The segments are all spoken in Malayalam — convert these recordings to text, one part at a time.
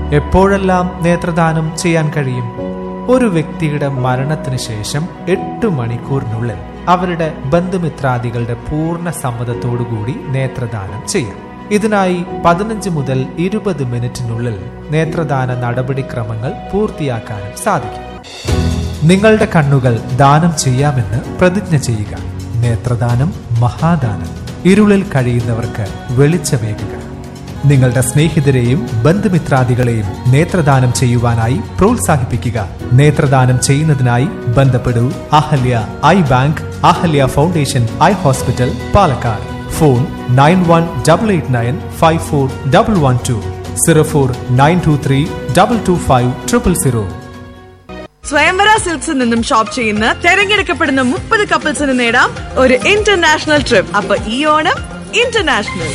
എപ്പോഴെല്ലാം നേത്രദാനം ചെയ്യാൻ കഴിയും ഒരു വ്യക്തിയുടെ മരണത്തിന് ശേഷം എട്ട് മണിക്കൂറിനുള്ളിൽ അവരുടെ ബന്ധുമിത്രാദികളുടെ പൂർണ്ണ സമ്മതത്തോടുകൂടി നേത്രദാനം ചെയ്യാം ഇതിനായി പതിനഞ്ച് മുതൽ ഇരുപത് മിനിറ്റിനുള്ളിൽ നേത്രദാന നടപടിക്രമങ്ങൾ പൂർത്തിയാക്കാനും സാധിക്കും നിങ്ങളുടെ കണ്ണുകൾ ദാനം ചെയ്യാമെന്ന് പ്രതിജ്ഞ ചെയ്യുക നേത്രദാനം മഹാദാനം ഇരുളിൽ കഴിയുന്നവർക്ക് വെളിച്ചമേകുക നിങ്ങളുടെ സ്നേഹിതരെയും ബന്ധുമിത്രാദികളെയും നേത്രദാനം ചെയ്യുവാനായി പ്രോത്സാഹിപ്പിക്കുക നേത്രദാനം ചെയ്യുന്നതിനായി ബന്ധപ്പെടൂ Ahalya eye bank Ahalya foundation eye hospital Palakkad phone nine one double eight nine five four double one two zero four nine two three double two five triple zero Swayamvara സിൽക്സിൽ നിന്നും ഷോപ്പ് ചെയ്യുന്ന തെരഞ്ഞെടുക്കപ്പെടുന്ന മുപ്പത് കപ്പിൾസിന് നേടാം ഒരു ഇന്റർനാഷണൽ ട്രിപ്പ് അപ്പൊ ഈ Onam international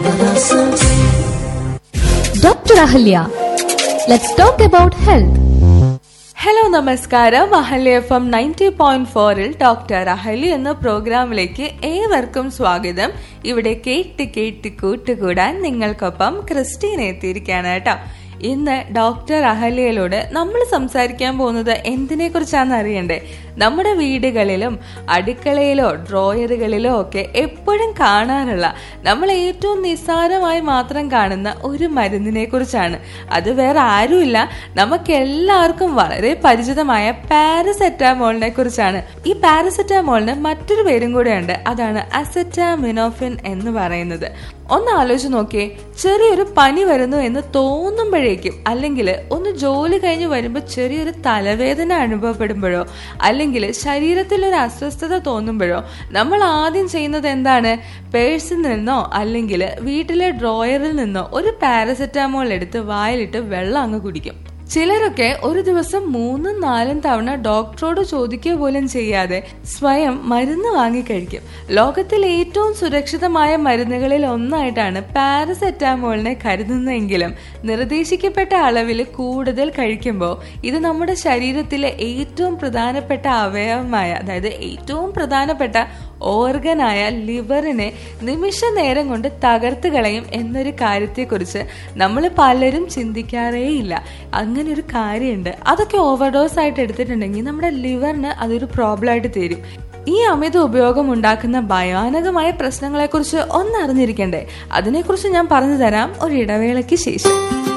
Dr. Ahalya. Let's talk about health. Hello നമസ്കാരം Ahalya F M ninety point ഫോറിൽ ഡോക്ടർ അഹലി എന്ന പ്രോഗ്രാമിലേക്ക് ഏവർക്കും സ്വാഗതം ഇവിടെ കേട്ട് കേട്ട് കൂട്ടുകൂടാൻ നിങ്ങൾക്കൊപ്പം ക്രിസ്റ്റീൻ എത്തിയിരിക്കുകയാണ് കേട്ടോ ഇന്ന് ഡോക്ടർ അഹല്യയിലൂടെ നമ്മൾ സംസാരിക്കാൻ പോകുന്നത് എന്തിനെ കുറിച്ചാണെന്ന് അറിയണ്ടേ നമ്മുടെ വീടുകളിലും അടുക്കളയിലോ ഡ്രോയറുകളിലോ ഒക്കെ എപ്പോഴും കാണാറുള്ള നമ്മൾ ഏറ്റവും നിസ്സാരമായി മാത്രം കാണുന്ന ഒരു മരുന്നിനെ കുറിച്ചാണ് അത് വേറെ ആരുമില്ല നമുക്ക് എല്ലാവർക്കും വളരെ പരിചിതമായ പാരസെറ്റാമോളിനെ കുറിച്ചാണ് ഈ പാരസെറ്റാമോളിന് മറ്റൊരു പേരും കൂടെയുണ്ട് അതാണ് അസെറ്റാമിനോഫിൻ എന്ന് പറയുന്നത് ഒന്ന് ആലോചിച്ച് നോക്കിയേ ചെറിയൊരു പനി വരുന്നു എന്ന് തോന്നുമ്പോഴേക്കും അല്ലെങ്കിൽ ഒന്ന് ജോലി കഴിഞ്ഞ് വരുമ്പോൾ ചെറിയൊരു തലവേദന അനുഭവപ്പെടുമ്പോഴോ അല്ലെങ്കിൽ ശരീരത്തിൽ ഒരു അസ്വസ്ഥത തോന്നുമ്പോഴോ നമ്മൾ ആദ്യം ചെയ്യുന്നത് എന്താണ് പേഴ്സിൽ നിന്നോ അല്ലെങ്കിൽ വീട്ടിലെ ഡ്രോയറിൽ നിന്നോ ഒരു പാരസെറ്റാമോൾ എടുത്ത് വായിലിട്ട് വെള്ളം അങ്ങ് കുടിക്കും ചിലരൊക്കെ ഒരു ദിവസം മൂന്നും നാലും തവണ ഡോക്ടറോട് ചോദിക്കുക പോലും ചെയ്യാതെ സ്വയം മരുന്ന് വാങ്ങിക്കഴിക്കും ലോകത്തിൽ ഏറ്റവും സുരക്ഷിതമായ മരുന്നുകളിൽ ഒന്നായിട്ടാണ് പാരസെറ്റാമോളിനെ കരുതുന്നതെങ്കിലും നിർദ്ദേശിക്കപ്പെട്ട അളവിൽ കൂടുതൽ കഴിക്കുമ്പോൾ ഇത് നമ്മുടെ ശരീരത്തിലെ ഏറ്റവും പ്രധാനപ്പെട്ട അവയവമായ അതായത് ഏറ്റവും പ്രധാനപ്പെട്ട ഓർഗനായ ലിവറിനെ നിമിഷ നേരം കൊണ്ട് തകർത്ത് കളയും എന്നൊരു കാര്യത്തെക്കുറിച്ച് നമ്മൾ പലരും ചിന്തിക്കാറേയില്ല അങ്ങനെ ഒരു കാര്യമുണ്ട് അതൊക്കെ ഓവർഡോസ് ആയിട്ട് എടുത്തിട്ടുണ്ടെങ്കിൽ നമ്മുടെ ലിവറിന് അതൊരു പ്രോബ്ലം ആയിട്ട് തരും ഈ അമിത ഉപയോഗം ഉണ്ടാക്കുന്ന ഭയാനകമായ പ്രശ്നങ്ങളെക്കുറിച്ച് ഒന്നറിഞ്ഞിരിക്കണ്ടേ അതിനെക്കുറിച്ച് ഞാൻ പറഞ്ഞു തരാം ഒരു ഇടവേളയ്ക്ക് ശേഷം